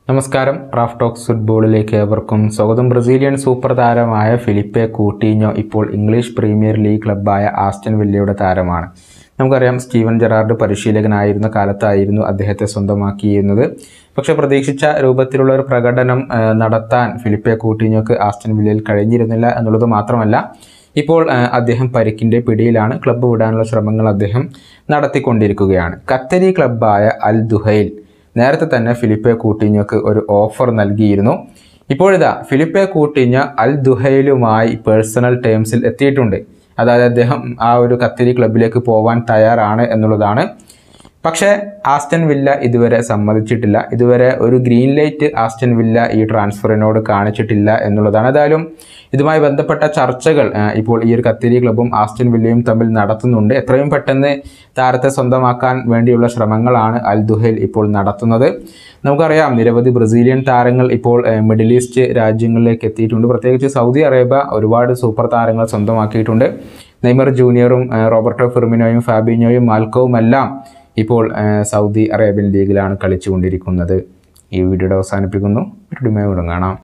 നമസ്കാരം Raf talks ഫുട്ബോളിലേക്ക് ഏവർക്കും സ്വാഗതം ബ്രസീലിയൻ സൂപ്പർ താരമായ ഫിലിപ്പെ കൂട്ടീഞ്ഞോ ഇപ്പോൾ ഇംഗ്ലീഷ് പ്രീമിയർ ലീഗ് ക്ലബ്ബായ ആസ്റ്റൺ വില്ലയുടെ താരമാണ് നമുക്കറിയാം സ്റ്റീവൻ ജെറാർഡ് പരിശീലകനായിരുന്ന കാലത്തായിരുന്നു അദ്ദേഹത്തെ സ്വന്തമാക്കിയിരുന്നത് പക്ഷേ പ്രതീക്ഷിച്ച രൂപത്തിലുള്ള ഒരു പ്രകടനം ആ, നടത്താൻ ഫിലിപ്പെ കൂട്ടീഞ്ഞോക്ക് ആസ്റ്റൺ വില്ലയിൽ കഴിഞ്ഞിരുന്നില്ല എന്നുള്ളത് മാത്രമല്ല ഇപ്പോൾ ആ, അദ്ദേഹം പരിക്കിൻ്റെ പിടിയിലാണ് ക്ലബ്ബ് വിടാനുള്ള ശ്രമങ്ങൾ അദ്ദേഹം നടത്തിക്കൊണ്ടിരിക്കുകയാണ് ഖത്തരി ക്ലബ്ബായ അൽ ദുഹൈൽ നേരത്തെ തന്നെ ഫിലിപ്പെ കൂട്ടിഞ്ഞോക്ക് ഒരു ഓഫർ നൽകിയിരുന്നു ഇപ്പോഴിതാ ഫിലിപ്പെ കൂട്ടിഞ്ഞ അൽ ദുഹൈലുമായി പേഴ്സണൽ ടേംസിൽ എത്തിയിട്ടുണ്ട് അതായത് അദ്ദേഹം ആ ഒരു ഖത്തരി ക്ലബിലേക്ക് പോവാൻ തയ്യാറാണ് എന്നുള്ളതാണ് പക്ഷേ ആസ്റ്റൺ വില്ല ഇതുവരെ സമ്മതിച്ചിട്ടില്ല ഇതുവരെ ഒരു ഗ്രീൻ ലൈറ്റ് ആസ്റ്റൺ വില്ല ഈ ട്രാൻസ്ഫറിനോട് കാണിച്ചിട്ടില്ല എന്നുള്ളതാണ് ഏതായാലും ഇതുമായി ബന്ധപ്പെട്ട ചർച്ചകൾ ആ, ഇപ്പോൾ ഈ ഒരു കത്തിരി ക്ലബും ആസ്റ്റൺ വില്ലയും തമ്മിൽ നടത്തുന്നുണ്ട് എത്രയും പെട്ടെന്ന് താരത്തെ സ്വന്തമാക്കാൻ വേണ്ടിയുള്ള ശ്രമങ്ങളാണ് അൽ ദുഹൈൽ ഇപ്പോൾ നടത്തുന്നത് നമുക്കറിയാം നിരവധി ബ്രസീലിയൻ താരങ്ങൾ ഇപ്പോൾ ആ, മിഡിൽ ഈസ്റ്റ് രാജ്യങ്ങളിലേക്ക് എത്തിയിട്ടുണ്ട് പ്രത്യേകിച്ച് സൗദി അറേബ്യ ഒരുപാട് സൂപ്പർ താരങ്ങൾ സ്വന്തമാക്കിയിട്ടുണ്ട് നെയ്മർ ജൂനിയറും ആ, റോബർട്ടോ ഫിർമിനോയും ഫാബിനോയും മാൽക്കോവും എല്ലാം ഇപ്പോൾ ആ, സൗദി അറേബ്യൻ ലീഗിലാണ് കളിച്ചുകൊണ്ടിരിക്കുന്നത് ഈ വീഡിയോയുടെ അവസാനിപ്പിക്കുന്നു ഒരു ഡിമേ കാണാം